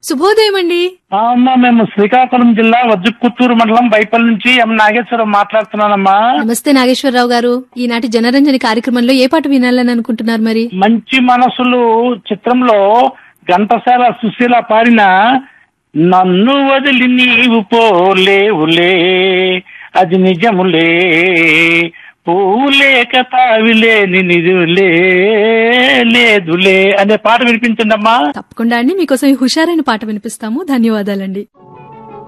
శుభోదయం అండి ఆ, అమ్మా మేము శ్రీకాకుళం జిల్లా వజ్రకుత్తూరు మండలం బైపల్ నుంచి ఎం నాగేశ్వరరావు మాట్లాడుతున్నానమ్మా నమస్తే నాగేశ్వరరావు గారు ఈనాటి జనరంజని కార్యక్రమంలో ఏ పాట వినాలని అనుకుంటున్నారు మరి మంచి మనసులు చిత్రంలో ఘంటసాల సుశీల పాడిన నన్ను వదిలి నీవు పోలేవులే అది నిజములే పూలే కథావిలేని నిధులే లేదులే అనే పాట వినిపించండి అమ్మా తప్పకుండా అండి మీకోసం ఈ హుషారైన పాట వినిపిస్తాము ధన్యవాదాలండి